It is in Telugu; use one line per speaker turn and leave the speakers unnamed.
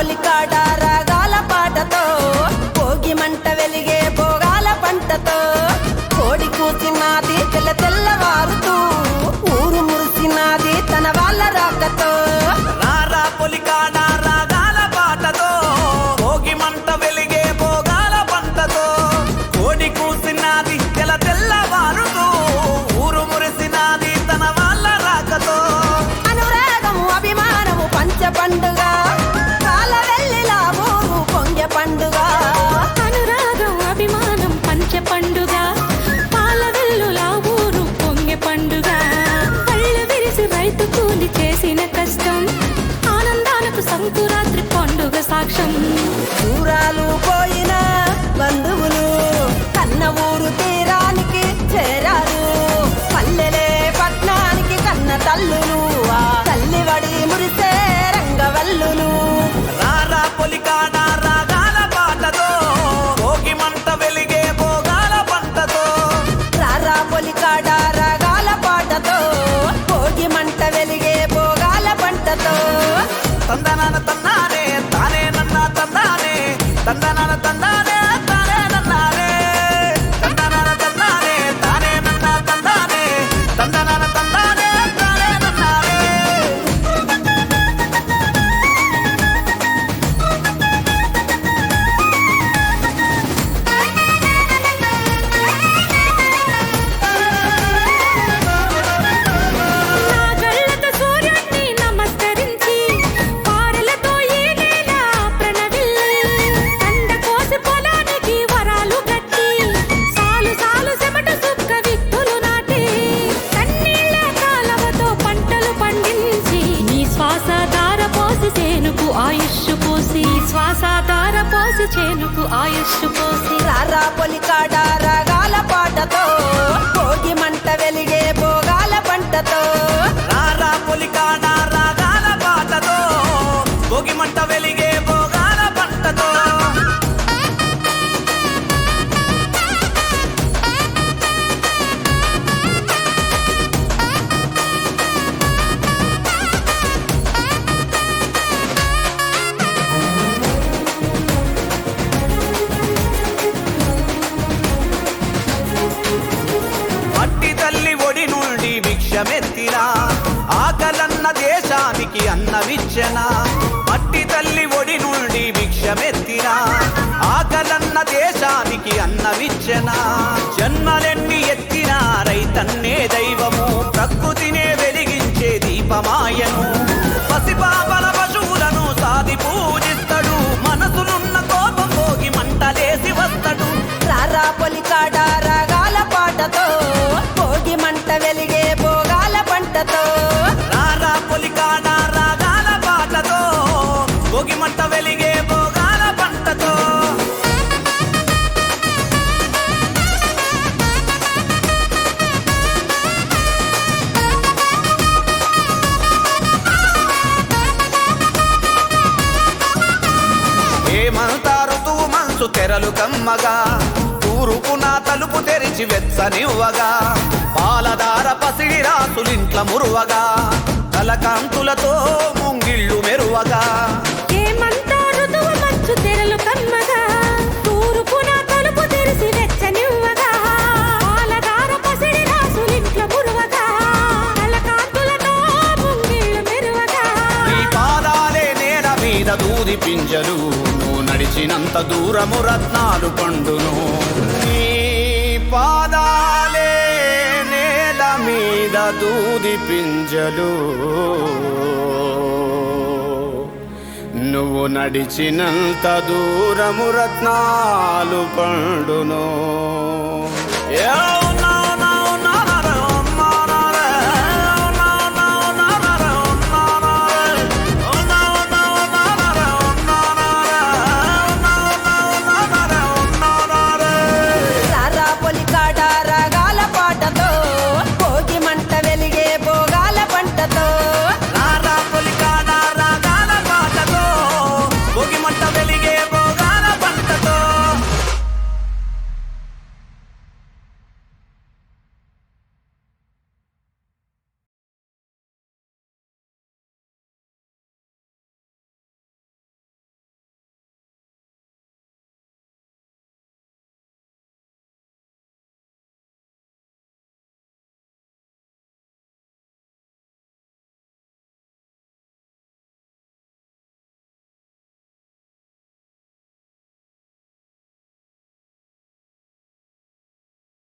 పొలికాడ రాగాల పాటతో భోగి మంట వెలిగే భోగాల పంటతో కోడి కూసినాది తెల్ల తెల్లవారుతూ ఊరు మురిసినాది తన వాళ్ళ రాకతో
రారా పొలికాడ రాగాల పాటతో భోగి మంట వెలిగే భోగాల పంటతో కోడి కూసినది తెల తెల్లవారుతూ ఊరు మురిసినది తన వాళ్ళ రాకతో
అనురాగము అభిమానము పంచ పండుగ కాల వెళ్ళిలా ఊరు పొంగె పండుగ
అనురాగం అభిమానం పంచ పండుగ పాల వెల్లులా ఊరు పొంగె పండుగ కళ్ళు విరిసి రైతు కూలి చేసిన కష్టం ఆనందాలకు సంకురాత్రి పండుగ సాక్ష్యం
దూరాలు పోయిన బంధువులు కన్న ఊరు తీరానికి చేరారు పల్లెలే పట్నానికి కన్న తల్లులు ఆ తల్లి వడి మురిసే రంగవల్లులు
రారా పొలికాడ రాగాల పాటతో భోగి మంట వెలిగే భోగాల పంటతో
రారా పొలికాడ రాగాల పాటతో భోగి మంట వెలిగే భోగాల పంటతో
తందనాన తన్నానే తానే నన్న తందానే తందనాన తందానే తానే నన్నానే తందనాన తన్నానే తానే నన్న తందానే తందనాన తందానే తానే నన్నానే
నా కళ్ళతో సూర్యుడిని నమస్కరించి పారలతో ఈ నేల ప్రణవిల్లి కండ కోసి పొలానికి వరాలు కట్టి సాలు సాలు చెమట సుక్క విత్తులు నాటి కన్నీళ్ళ కాలవతో పంటలు పండించి నీ శ్వాస దార పోసి చేనుకు ఆయుష్ పోసి శ్వాస దార పోసి చేనుకు ఆయుష్ పోసి
రారా పొలికాడ రాగాల పాటతో భోగి మంట వెలిగే భోగాల పంటతో
రారా పొలికాడ రాగాల పాటతో భోగి మంట వెలిగే భోగాల పంటతో మట్టి తల్లి ఒడి నుండి భిక్షమెత్తిన ఆకలన్న దేశానికి అన్నవిచ్చన మట్టి తల్లి ఒడి నుండి భిక్షమెత్తిన ఆకలన్న దేశానికి అన్నవిచ్చన జన్మలెన్ని ఎత్తిన రైతన్నే దైవము ప్రకృతినే వెలిగించే దీపమాయను పసిపాపల పశువులను సాది పూజిస్తాడు మనసులున్న కోపం పోగి మంటలేసి వస్తాడు
రారా పొలికాడ రాగాల పాటతో భోగి మంట వెలిగే భోగాల పంటతో
రారా పొలికాడ రాగాల పాటతో భోగి మంట వెలిగే భోగాల పంటతో ఏమంత ఋతువు మనసు తెరలు కమ్మగా తూరుపున తలుపు తెరిచి వెచ్చనివ్వగా పాలదార పసిడి రాసులింట్ల మురువగా కలకాంతులతో ముంగిళ్ళు మెరువగా
ఏమంతా ఋతువు మంచు తెరలు కమ్మగా తూర్పున తలుపు తెరిసి వెచ్చనివ్వగా పాలదార పసిడి రాసులింట్ల మురువగా కలకాంతులతో ముంగిళ్ళు మెరువగా
నీ పాదాలే నేల మీద దూది పింజలు నువ్వు నడిచినంత దూరము రత్నాలు పండును నీ పాదాలే నేల మీద దూది పింజలు నువ్వు నడిచినంత దూరము రత్నాలు పండును యో